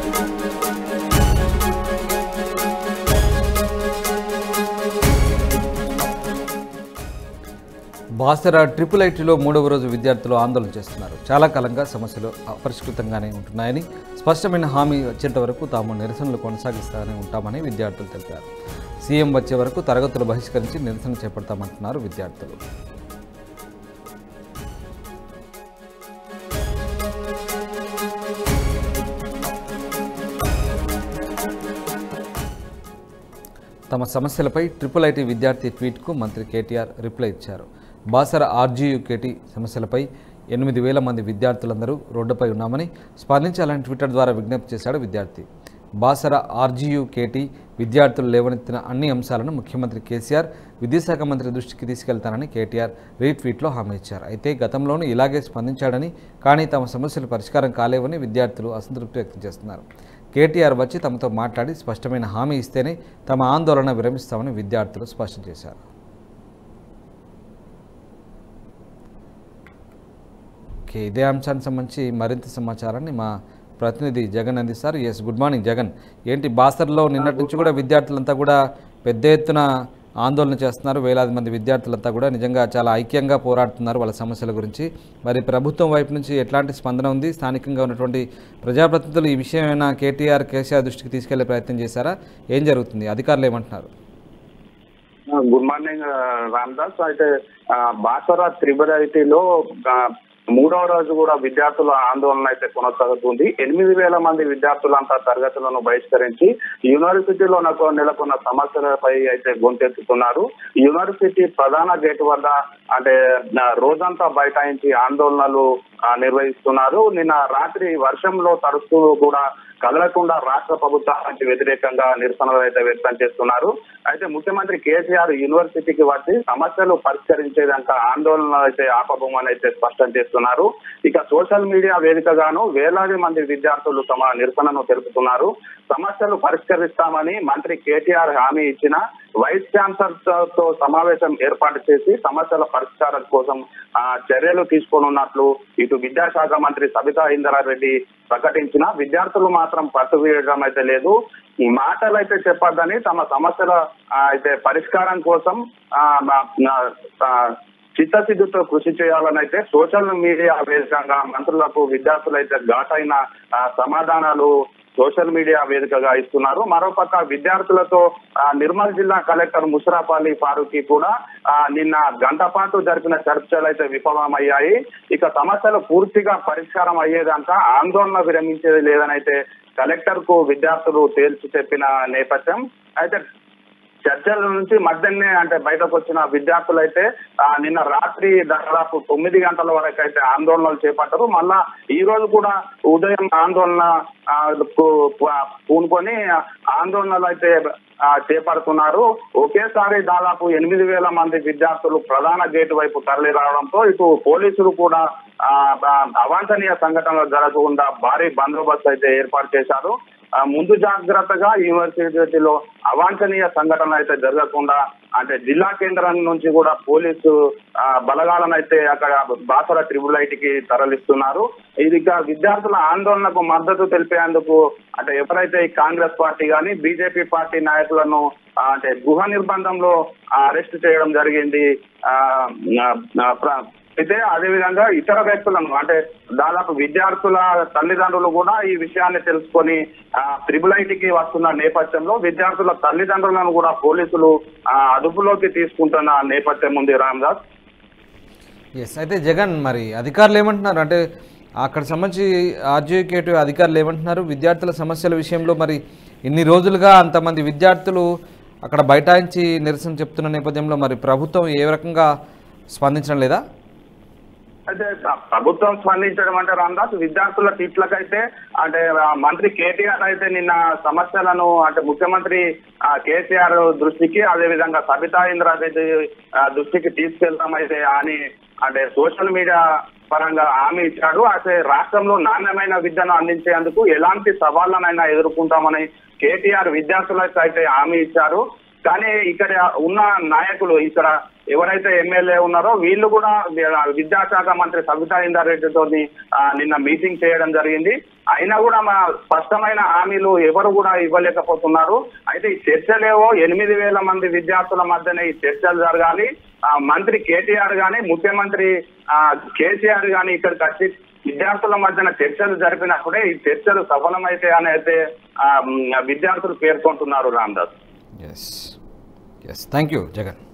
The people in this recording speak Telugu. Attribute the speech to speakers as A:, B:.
A: బాసర ట్రిపుల్ ఐటీలో మూడవ రోజు విద్యార్థులు ఆందోళన చేస్తున్నారు చాలా కాలంగా సమస్యలు అపరిష్కృతంగానే ఉంటున్నాయని స్పష్టమైన హామీ వచ్చేంత వరకు తాము నిరసనలు కొనసాగిస్తానే ఉంటామని విద్యార్థులు తెలిపారు సీఎం వచ్చే వరకు తరగతులు బహిష్కరించి నిరసన చేపడతామంటున్నారు విద్యార్థులు తమ సమస్యలపై ట్రిపుల్ ఐటీ విద్యార్థి ట్వీట్కు మంత్రి కేటీఆర్ రిప్లై ఇచ్చారు బాసర ఆర్జీయు కేటీ సమస్యలపై ఎనిమిది వేల మంది విద్యార్థులందరూ రోడ్డుపై ఉన్నామని స్పందించాలని ట్విట్టర్ ద్వారా విజ్ఞప్తి చేశాడు విద్యార్థి బాసర ఆర్జీయు కేటీ విద్యార్థులు లేవనెత్తిన అన్ని అంశాలను ముఖ్యమంత్రి కేసీఆర్ విద్యాశాఖ మంత్రి దృష్టికి తీసుకెళ్తానని కేటీఆర్ రీట్వీట్లో హామీ ఇచ్చారు అయితే గతంలోనూ ఇలాగే స్పందించాడని కానీ తమ సమస్యలు పరిష్కారం కాలేవని విద్యార్థులు అసంతృప్తి వ్యక్తం చేస్తున్నారు కేటీఆర్ వచ్చి తమతో మాట్లాడి స్పష్టమైన హామీ ఇస్తేనే తమ ఆందోళన విరమిస్తామని విద్యార్థులు స్పష్టం చేశారు ఓకే ఇదే అంశానికి సంబంధించి మరింత సమాచారాన్ని మా ప్రతినిధి జగన్ అందిస్తారు ఎస్ గుడ్ మార్నింగ్ జగన్ ఏంటి బాసర్లో నిన్నటి నుంచి కూడా విద్యార్థులంతా కూడా పెద్ద ఎత్తున ఆందోళన చేస్తున్నారు వేలాది మంది విద్యార్థులంతా కూడా నిజంగా చాలా ఐక్యంగా పోరాడుతున్నారు వాళ్ళ సమస్యల గురించి మరి ప్రభుత్వం వైపు నుంచి ఎట్లాంటి స్పందన ఉంది స్థానికంగా ఉన్నటువంటి ప్రజాప్రతినిధులు ఈ విషయం ఏమైనా కేటీఆర్ కేసీఆర్ దృష్టికి తీసుకెళ్లే ప్రయత్నం చేశారా ఏం జరుగుతుంది అధికారులు ఏమంటున్నారు
B: గుడ్ మార్నింగ్ రామ్దాస్ అయితే ఆ, బాసరా త్రిబుల్ ఐటీలో ఆ, మూడవ రోజు కూడా విద్యార్థుల ఆందోళన అయితే కొనసాగుతుంది ఎనిమిది వేల మంది విద్యార్థులంతా తరగతులను బహిష్కరించి యూనివర్సిటీలో నాకు నెలకొన్న సమస్యలపై అయితే గొంతెత్తుతున్నారు యూనివర్సిటీ ప్రధాన గేట్ వద్ద అంటే ఆ, రోజంతా బైఠాయించి ఆందోళనలు ఆ, నిర్వహిస్తున్నారు నిన్న రాత్రి వర్షంలో తడుస్తూ కూడా కదలకుండా రాష్ట్ర ప్రభుత్వానికి వ్యతిరేకంగా నిరసనలు అయితే వ్యక్తం చేస్తున్నారు అయితే ముఖ్యమంత్రి కేసీఆర్ యూనివర్సిటీకి వచ్చి సమస్యలు పరిష్కరించేదాకా ఆందోళన అయితే ఆపబోమని అయితే స్పష్టం చేస్తున్నారు ఇక సోషల్ మీడియా వేదికగాను వేలాది మంది విద్యార్థులు తమ నిరసనను తెలుపుతున్నారు సమస్యలు పరిష్కరిస్తామని మంత్రి కేటీఆర్ హామీ ఇచ్చిన వైస్ ఛాన్సలర్ తో సమావేశం ఏర్పాటు చేసి సమస్యల పరిష్కారం కోసం ఆ, చర్యలు తీసుకోనున్నట్లు ఇటు విద్యాశాఖ మంత్రి సబితా ఇంద్రారెడ్డి ప్రకటించిన విద్యార్థులు మాత్రం పట్టు వీయడం అయితే లేదు ఈ మాటలు అయితే చెప్పొద్దని తమ సమస్యల ఆ, అయితే పరిష్కారం కోసం ఆ, నా- నా- ఆ, చిత్తశుద్ధితో కృషి చేయాలని అయితే సోషల్ మీడియా వేదికగా మంత్రులకు విద్యార్థులు అయితే ఘాటైన ఆ, సమాధానాలు సోషల్ మీడియా వేదికగా ఇస్తున్నారు మరోపక్క విద్యార్థులతో ఆ, నిర్మల్ జిల్లా కలెక్టర్ ముషరాఫ్ అలీ ఫారూఖీ కూడా ఆ, నిన్న గంట పాటు జరిపిన చర్చలు అయితే విఫలమయ్యాయి ఇక సమస్యలు పూర్తిగా పరిష్కారం అయ్యేదాకా ఆందోళన విరమించేది లేదని అయితే కలెక్టర్ కు విద్యార్థులు తేల్చి చెప్పిన నేపథ్యం అయితే చర్చల నుంచి మధ్యాహ్నే అంటే బయటకు వచ్చిన విద్యార్థులు అయితే ఆ, నిన్న రాత్రి దాదాపు తొమ్మిది గంటల వరకు అయితే ఆందోళనలు చేపట్టారు మళ్ళా ఈ రోజు కూడా ఉదయం ఆందోళన ఆ, పు- పు- పూనుకొని ఆందోళనలు అయితే ఆ, చేపడుతున్నారు ఒకేసారి దాదాపు ఎనిమిది వేల మంది విద్యార్థులు ప్రధాన గేటు వైపు తరలి రావడంతో ఇటు పోలీసులు కూడా ఆ, ఆ, అవాంఛనీయ సంఘటనలు జరగకుండా భారీ బందోబస్తు అయితే ఏర్పాటు చేశారు ఆ, ముందు జాగ్రత్తగా యూనివర్సిటీలో అవాంఛనీయ సంఘటనలు అయితే జరగకుండా అంటే జిల్లా కేంద్రం నుంచి కూడా పోలీసు ఆ, బలగాలను అయితే అక్కడ బాసర ట్రిబుల్ ఐటీకి తరలిస్తున్నారు ఇది ఇక విద్యార్థుల ఆందోళనకు మద్దతు తెలిపేందుకు అంటే ఎవరైతే ఈ కాంగ్రెస్ పార్టీ కానీ బీజేపీ పార్టీ నాయకులను ఆ, అంటే గృహ నిర్బంధంలో అరెస్ట్ చేయడం జరిగింది ఆ, ఆ, ప్ర- అయితే అదే విధంగా ఇతర వ్యక్తులను అంటే దాదాపు విద్యార్థుల తల్లిదండ్రులు కూడా ఈ విషయాన్ని తెలుసుకొని త్రిబుల్ ఐటీకి వస్తున్న నేపథ్యంలో విద్యార్థుల తల్లిదండ్రులను కూడా పోలీసులు ఆ, అదుపులోకి తీసుకుంటున్న నేపథ్యం ఉంది రామ్దాస్
A: ఎస్ అయితే జగన్ మరి అధికారులు ఏమంటున్నారు అంటే అక్కడ సంబంధించి ఆర్జీకేటివ్ అధికారులు ఏమంటున్నారు విద్యార్థుల సమస్యల విషయంలో మరి ఇన్ని రోజులుగా అంతమంది విద్యార్థులు అక్కడ బైఠాయించి నిరసన చెప్తున్న నేపథ్యంలో మరి ప్రభుత్వం ఏ రకంగా స్పందించడం లేదా
B: అయితే ప్రభుత్వం స్పందించడం అంటే రామ్దాస్ విద్యార్థుల తిట్లకైతే అంటే ఆ, మంత్రి కేటీఆర్ అయితే నిన్న సమస్యలను అంటే ముఖ్యమంత్రి ఆ, కేసీఆర్ దృష్టికి అదే విధంగా సబితా ఇంద్రారెడ్డి ఆ, దృష్టికి తీసుకెళ్తాం అయితే అని అంటే సోషల్ మీడియా పరంగా హామీ ఇచ్చాడు అయితే రాష్ట్రంలో నాణ్యమైన విద్యను అందించేందుకు ఎలాంటి సవాళ్లనైనా ఎదుర్కొంటామని కేటీఆర్ విద్యార్థులకు అయితే హామీ ఇచ్చారు కానీ ఇక్కడ ఉన్న నాయకులు ఇక్కడ ఎవరైతే ఎమ్మెల్యే ఉన్నారో వీళ్ళు కూడా విద్యాశాఖ మంత్రి సబితా ఇందారెడ్డితో నిన్న మీటింగ్ చేయడం జరిగింది అయినా కూడా మా స్పష్టమైన హామీలు ఎవరు కూడా ఇవ్వలేకపోతున్నారు అయితే ఈ చర్చలేవో ఎనిమిది వేల మంది విద్యార్థుల మధ్యనే ఈ చర్చలు జరగాలి ఆ, మంత్రి కేటీఆర్ గాని ముఖ్యమంత్రి ఆ, కేసీఆర్ గాని ఇక్కడికి వచ్చి విద్యార్థుల మధ్యన చర్చలు జరిపినప్పుడే ఈ చర్చలు సఫలమైతే అని అయితే ఆ, మ్, విద్యార్థులు పేర్కొంటున్నారు Ramdas
A: yes yes thank you Jagan